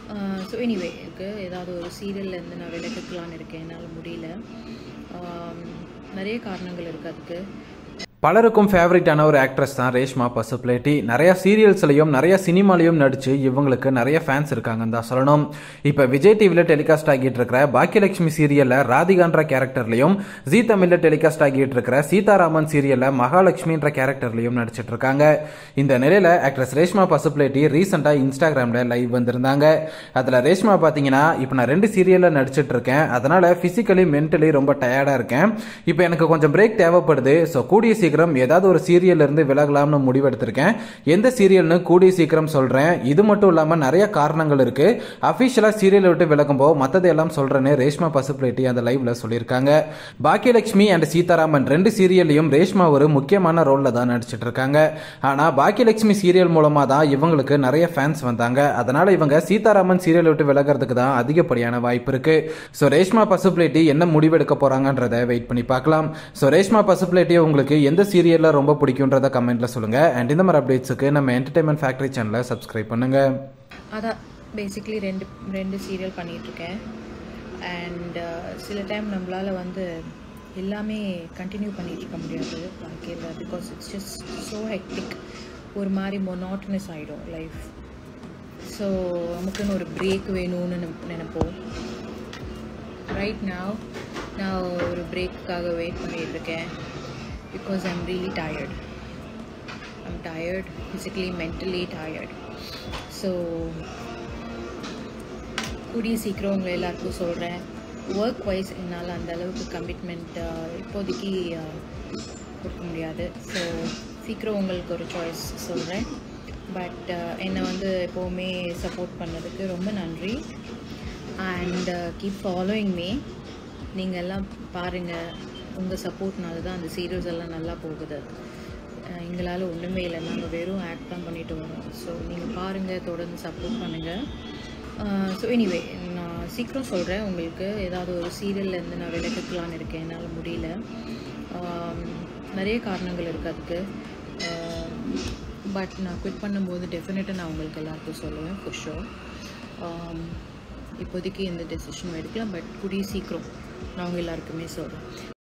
so anyway எனக்கு ஏதாவது ஒரு சீரியல்லேருந்து நான் விலகிக்கலான்னு இருக்கேன் என்னால் முடியல ஆம், நிறைய காரணங்கள் இருக்குது அதுக்கு பலருக்கும் ஃபேவரட்டான ஒரு ஆக்ட்ரஸ் தான் ரேஷ்மா பசுப்ளேட்டி நிறைய சீரியல்ஸ்லையும் நிறைய சினிமாலையும் நடிச்சு இவங்களுக்கு நிறைய ஃபேன்ஸ் இருக்காங்கன்னு தான் சொல்லணும் இப்போ விஜய் டிவியில் டெலிகாஸ்ட் ஆகிட்டு இருக்கிற பாக்கியலட்சுமி சீரியலில் ராதிகான்ற கேரக்டர்லையும் ஜி தமிழில் டெலிகாஸ்ட் ஆகிட்டு இருக்கிற சீதாராமன் சீரியலில் மகாலட்சுமின்ற கேரக்டர்லையும் நடிச்சிட்டு இருக்காங்க இந்த நிலையில ஆக்ட்ரஸ் ரேஷ்மா பசுப்ளேட்டி ரீசெண்டாக இன்ஸ்டாகிராமில் லைவ் வந்திருந்தாங்க அதில் ரேஷ்மா பார்த்தீங்கன்னா இப்போ நான் ரெண்டு சீரியலில் நடிச்சிட்டு இருக்கேன் அதனால ஃபிசிக்கலி மென்டலி ரொம்ப டயர்டாக இருக்கேன் இப்போ எனக்கு கொஞ்சம் பிரேக் தேவைப்படுது ஸோ கூடிய சீக்கிரம் ஏதாவது ஒரு சீரியல்ல இருந்து விலகலாம்னு முடிவெடுத்திருக்கேன் எந்த சீரியல்னு கூடிய சீக்கிரம் சொல்றேன் இது மட்டும் இல்லாமல் நிறைய காரணங்கள் இருக்கு அஃபிஷியலாக சீரியலை விட்டு விலகும்போது மற்றதையெல்லாம் சொல்றேன்னு ரேஷ்மா பசுப்ளேட்டி அந்த லைவ்ல சொல்லியிருக்காங்க பாக்கியலட்சுமி அண்ட் சீதாராமன் ரெண்டு சீரியல்லையும் ரேஷ்மா ஒரு முக்கியமான ரோல்ல தான் நடிச்சிட்டு இருக்காங்க ஆனா பாக்கியலட்சுமி சீரியல் மூலமா தான் இவங்களுக்கு நிறைய ஃபேன்ஸ் வந்தாங்க அதனால இவங்க சீதாராமன் சீரியல் விட்டு விலகிறதுக்கு தான் அதிகப்படியான வாய்ப்பு இருக்கு ஸோ ரேஷ்மா பசுப்ளேட்டி என்ன முடிவெடுக்க போறாங்கன்றத வெயிட் பண்ணி பார்க்கலாம் ஸோ ரேஷ்மா பசுப்ளேட்டி உங்களுக்கு எந்த சீரியல்ல ரொம்ப பிடிக்கும்ன்றத கமெண்ட்ல சொல்லுங்க அண்ட் இந்த மாதிரி அப்டேட்ஸுக்கு நம்ம என்டர்டைன்மெண்ட் ஃபேக்டரி சேனலை சப்ஸ்கிரைப் பண்ணுங்க அதான் பேசிக்லி ரெண்டு ரெண்டு சீரியல் பண்ணிகிட்ருக்கேன் அண்ட் சில டைம் நம்மளால் வந்து எல்லாமே கண்டினியூ பண்ணிட்டு இருக்க முடியாது வாழ்க்கையில் because it's just so hectic ஒரு மாதிரி மொனாட்டனஸ் ஆகிடும் லைஃப் ஸோ நமக்குன்னு ஒரு பிரேக் வேணும்னு நினைப்- நினைப்போம் ரைட் now நான் ஒரு பிரேக்குக்காக வெயிட் பண்ணிட்டு இருக்கேன் because I'm really tired I'm tired physically mentally tired so கூடிய சீக்கிரம் உங்களை எல்லாருக்கும் சொல்கிறேன் ஒர்க் வைஸ் என்னால் அந்த அளவுக்கு கமிட்மெண்ட் இப்போதைக்கு uh, கொடுக்க முடியாது ஸோ சீக்கிரம் உங்களுக்கு ஒரு சாய்ஸ் சொல்கிறேன் பட் என்னை வந்து எப்போவுமே சப்போர்ட் பண்ணதுக்கு ரொம்ப நன்றி அண்ட் கீப் ஃபாலோயிங் மீ நீங்கள் எல்லாம் பாருங்கள் உங்கள் சப்போர்ட்னால தான் அந்த சீரியல்ஸ் எல்லாம் நல்லா போகுது அஹ் எங்களால் ஒன்றுமே இல்லை நாங்கள் வெறும் ஆக்ட் தான் பண்ணிட்டு வரோம் ஸோ நீங்கள் பாருங்கள் தொடர்ந்து சப்போர்ட் பண்ணுங்கள் ஸோ எனிவே நான் சீக்கிரம் சொல்கிறேன் உங்களுக்கு ஏதாவது ஒரு சீரியல்லேருந்து நான் விலகிக்கலான்னு இருக்கேன் என்னால் முடியல ஆம், நிறைய காரணங்கள் இருக்குது அதுக்கு பட் நான் குவிட் பண்ணும்போது டெஃபினட்டாக நான் உங்களுக்கு எல்லாருக்கும் சொல்லுவேன் for sure ஆம், இப்போதைக்கு எந்த டெசிஷனும் எடுக்கலாம் பட் கூடிய சீக்கிரம் நான் உங்க எல்லாருக்குமே சொல்கிறேன்